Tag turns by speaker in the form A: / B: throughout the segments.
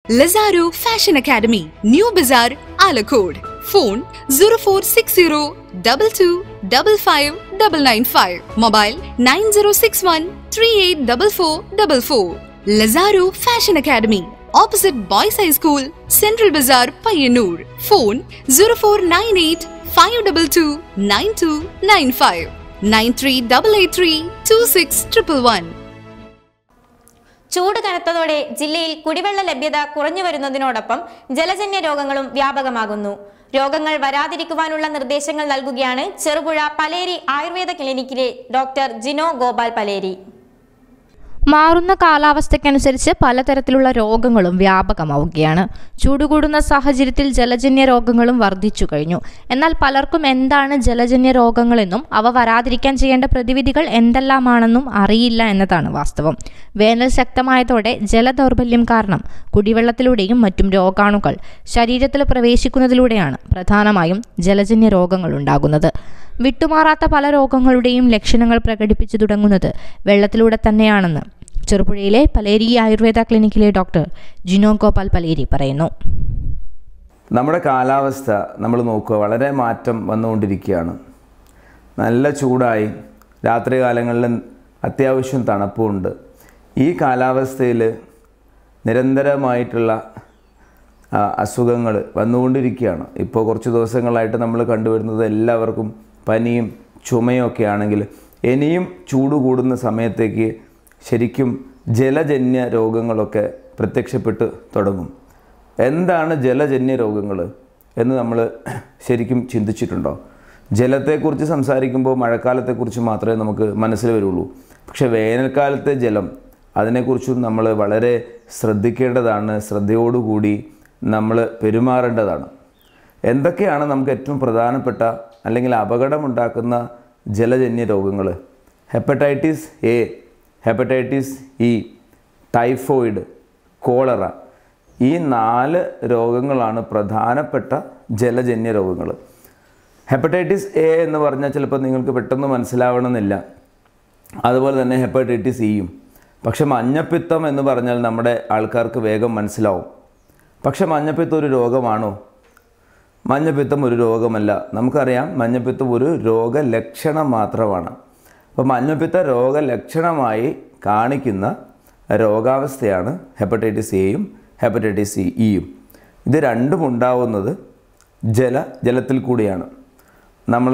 A: Lazaro Fashion Academy, New Bazaar, Alakode. Phone 0460 22 55 995. Mobile 9061 384444. Lazaro Fashion Academy, opposite Boys High School, Central Bazaar, Payyanur. Phone 0498 522 9295. 93883 26111.
B: ചൂട് കനത്തതോടെ ജില്ലയിൽ കുടിവെള്ള ലഭ്യത കുറഞ്ഞു വരുന്നതിനോടൊപ്പം ജലജന്യ രോഗങ്ങളും വ്യാപകമാകുന്നു രോഗങ്ങൾ വരാതിരിക്കുവാനുള്ള നിർദ്ദേശങ്ങൾ നൽകുകയാണ് ചെറുപുഴ പലേരി ആയുർവേദ ക്ലിനിക്കിലെ ഡോക്ടർ ജിനോ ഗോപാൽ പലേരി
C: മാറുന്ന കാലാവസ്ഥയ്ക്കനുസരിച്ച് പലതരത്തിലുള്ള രോഗങ്ങളും വ്യാപകമാവുകയാണ് ചൂടുകൂടുന്ന സാഹചര്യത്തിൽ ജലജന്യ രോഗങ്ങളും വർദ്ധിച്ചു കഴിഞ്ഞു എന്നാൽ പലർക്കും എന്താണ് ജലജന്യ രോഗങ്ങളെന്നും അവ വരാതിരിക്കാൻ ചെയ്യേണ്ട പ്രതിവിധികൾ എന്തെല്ലാമാണെന്നും അറിയില്ല എന്നതാണ് വാസ്തവം വേനൽ ശക്തമായതോടെ ജലദൗർബല്യം കാരണം കുടിവെള്ളത്തിലൂടെയും മറ്റും രോഗാണുക്കൾ ശരീരത്തിൽ പ്രവേശിക്കുന്നതിലൂടെയാണ് പ്രധാനമായും ജലജന്യ രോഗങ്ങൾ ഉണ്ടാകുന്നത് വിട്ടുമാറാത്ത പല രോഗങ്ങളുടെയും ലക്ഷണങ്ങൾ പ്രകടിപ്പിച്ചു തുടങ്ങുന്നത് വെള്ളത്തിലൂടെ തന്നെയാണെന്ന് ചെറുപുഴയിലെ പലേരി ആയുർവേദ ക്ലിനിക്കിലെ ഡോക്ടർ ജിനോ ഗോപാൽ പലേരി പറയുന്നു
D: നമ്മുടെ കാലാവസ്ഥ നമ്മൾ നോക്കുക വളരെ മാറ്റം വന്നുകൊണ്ടിരിക്കുകയാണ് നല്ല ചൂടായി രാത്രികാലങ്ങളിൽ അത്യാവശ്യം തണുപ്പുമുണ്ട് ഈ കാലാവസ്ഥയിൽ നിരന്തരമായിട്ടുള്ള അസുഖങ്ങൾ വന്നുകൊണ്ടിരിക്കുകയാണ് ഇപ്പോൾ കുറച്ച് ദിവസങ്ങളായിട്ട് നമ്മൾ കണ്ടുവരുന്നത് എല്ലാവർക്കും പനിയും ചുമയും ഒക്കെ ആണെങ്കിൽ ഇനിയും ചൂട് കൂടുന്ന സമയത്തേക്ക് ശരിക്കും ജലജന്യ രോഗങ്ങളൊക്കെ പ്രത്യക്ഷപ്പെട്ട് തുടങ്ങും എന്താണ് ജലജന്യ രോഗങ്ങൾ എന്ന് നമ്മൾ ശരിക്കും ചിന്തിച്ചിട്ടുണ്ടോ ജലത്തെക്കുറിച്ച് സംസാരിക്കുമ്പോൾ മഴക്കാലത്തെക്കുറിച്ച് മാത്രമേ നമുക്ക് മനസ്സിൽ വരുള്ളൂ പക്ഷേ വേനൽക്കാലത്തെ ജലം അതിനെക്കുറിച്ചും നമ്മൾ വളരെ ശ്രദ്ധിക്കേണ്ടതാണ് ശ്രദ്ധയോടുകൂടി നമ്മൾ പെരുമാറേണ്ടതാണ് എന്തൊക്കെയാണ് നമുക്ക് ഏറ്റവും പ്രധാനപ്പെട്ട അല്ലെങ്കിൽ അപകടമുണ്ടാക്കുന്ന ജലജന്യ രോഗങ്ങൾ hepatitis A hepatitis E typhoid cholera ഈ നാല് രോഗങ്ങളാണ് പ്രധാനപ്പെട്ട ജലജന്യ രോഗങ്ങൾ ഹെപ്പറ്റൈറ്റിസ് എ എന്ന് പറഞ്ഞാൽ ചിലപ്പോൾ നിങ്ങൾക്ക് പെട്ടെന്ന് മനസ്സിലാവണമെന്നില്ല അതുപോലെ തന്നെ ഹെപ്പറ്റൈറ്റിസ് ഇയും പക്ഷെ മഞ്ഞപ്പിത്തം എന്ന് പറഞ്ഞാൽ നമ്മുടെ ആൾക്കാർക്ക് വേഗം മനസ്സിലാവും പക്ഷെ മഞ്ഞപ്പിത്തം ഒരു രോഗമാണോ മഞ്ഞപ്പിത്തം ഒരു രോഗമല്ല നമുക്കറിയാം മഞ്ഞപ്പിത്തം ഒരു രോഗലക്ഷണം മാത്രമാണ് അപ്പോൾ മഞ്ഞപ്പിത്ത രോഗലക്ഷണമായി കാണിക്കുന്ന രോഗാവസ്ഥയാണ് ഹെപ്പറ്റൈറ്റിസ് എയും ഹെപ്പറ്റൈറ്റിസ് ഇയും ഇത് രണ്ടും ഉണ്ടാവുന്നത് ജല ജലത്തിൽ കൂടിയാണ് നമ്മൾ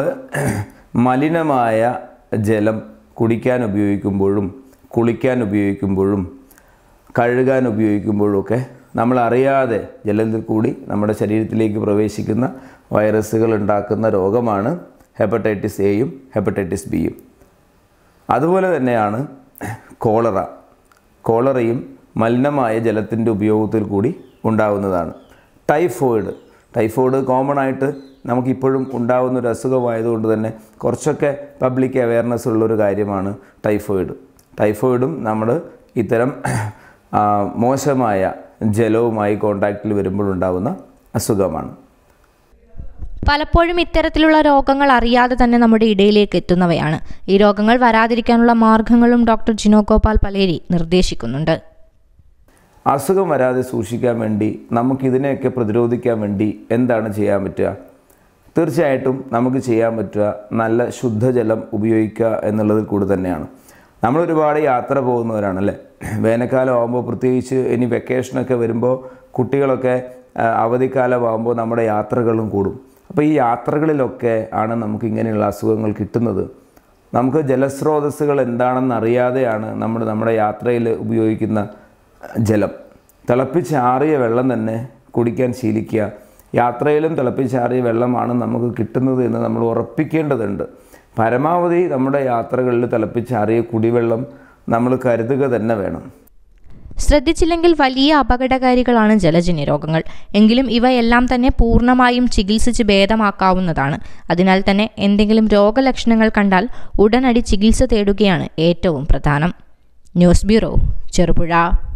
D: മലിനമായ ജലം കുടിക്കാൻ ഉപയോഗിക്കുമ്പോഴും കുളിക്കാൻ ഉപയോഗിക്കുമ്പോഴും കഴുകാൻ ഉപയോഗിക്കുമ്പോഴൊക്കെ നമ്മൾ അറിയാതെ ജലത്തിൽ കൂടി നമ്മുടെ ശരീരത്തിലേക്ക് പ്രവേശിക്കുന്ന വൈറസുകൾ ഉണ്ടാക്കുന്ന രോഗമാണ് ഹെപ്പറ്റൈറ്റിസ് എയും ഹെപ്പറ്റൈറ്റിസ് ബിയും അതുപോലെ തന്നെയാണ് കോളറ കോളറയും മലിനമായ ജലത്തിൻ്റെ ഉപയോഗത്തിൽ കൂടി ഉണ്ടാകുന്നതാണ് ടൈഫോയിഡ് ടൈഫോയിഡ് കോമൺ ആയിട്ട് നമുക്കിപ്പോഴും ഉണ്ടാകുന്ന ഒരു അസുഖമായതുകൊണ്ട് തന്നെ കുറച്ചൊക്കെ പബ്ലിക് അവയർനെസ് ഉള്ളൊരു കാര്യമാണ് ടൈഫോയിഡ് ടൈഫോയിഡും നമ്മൾ ഇത്തരം ആ, മോശമായ ജലവുമായി കോണ്ടാക്റ്റിൽ വരുമ്പോഴുണ്ടാകുന്ന അസുഖമാണ്
C: പലപ്പോഴും ഇത്തരത്തിലുള്ള രോഗങ്ങൾ അറിയാതെ തന്നെ നമ്മുടെ ഇടയിലേക്ക് എത്തുന്നവയാണ് ഈ രോഗങ്ങൾ വരാതിരിക്കാനുള്ള മാർഗങ്ങളും ഡോക്ടർ ജിനോ ഗോപാൽ പലേരി നിർദ്ദേശിക്കുന്നുണ്ട്
D: അസുഖം വരാതെ സൂക്ഷിക്കാൻ വേണ്ടി നമുക്കിതിനെയൊക്കെ പ്രതിരോധിക്കാൻ വേണ്ടി എന്താണ് ചെയ്യാൻ പറ്റുക തീർച്ചയായിട്ടും നമുക്ക് ചെയ്യാൻ പറ്റുക നല്ല ശുദ്ധജലം ഉപയോഗിക്കുക എന്നുള്ളതിൽ കൂടി തന്നെയാണ് നമ്മൾ ഒരുപാട് യാത്ര പോകുന്നവരാണല്ലേ വേനൽക്കാലം ആകുമ്പോൾ പ്രത്യേകിച്ച് ഇനി വെക്കേഷനൊക്കെ വരുമ്പോൾ കുട്ടികളൊക്കെ ആ, അവധിക്കാലമാകുമ്പോൾ നമ്മുടെ യാത്രകളും കൂടും അപ്പോൾ ഈ യാത്രകളിലൊക്കെ ആണ് നമുക്ക് ഇങ്ങനെയുള്ള അസുഖങ്ങൾ കിട്ടുന്നത് നമുക്ക് ജലസ്രോതസ്സുകൾ എന്താണെന്ന് അറിയാതെയാണ് നമ്മൾ നമ്മുടെ യാത്രയിൽ ഉപയോഗിക്കുന്ന ജലം തിളപ്പിച്ചാറിയ വെള്ളം തന്നെ കുടിക്കാൻ ശീലിക്കുക യാത്രയിലും തിളപ്പിച്ചാറിയ വെള്ളമാണ് നമുക്ക് കിട്ടുന്നത് എന്ന് നമ്മൾ ഉറപ്പിക്കേണ്ടതുണ്ട് പരമാവധി നമ്മുടെ യാത്രകളിൽ തിളപ്പിച്ചാറിയ കുടിവെള്ളം നമ്മൾ കരുതുക തന്നെ വേണം
C: ശ്രദ്ധിച്ചില്ലെങ്കിൽ വലിയ അപകടകാരികളാണ് ജലജന്യ രോഗങ്ങൾ എങ്കിലും ഇവയെല്ലാം തന്നെ പൂർണ്ണമായും ചികിത്സിച്ച് ഭേദമാക്കാവുന്നതാണ് അതിനാൽ തന്നെ എന്തെങ്കിലും രോഗലക്ഷണങ്ങൾ കണ്ടാൽ ഉടനടി ചികിത്സ തേടുകയാണ് ഏറ്റവും പ്രധാനം ന്യൂസ് ബ്യൂറോ ചെറുപുഴ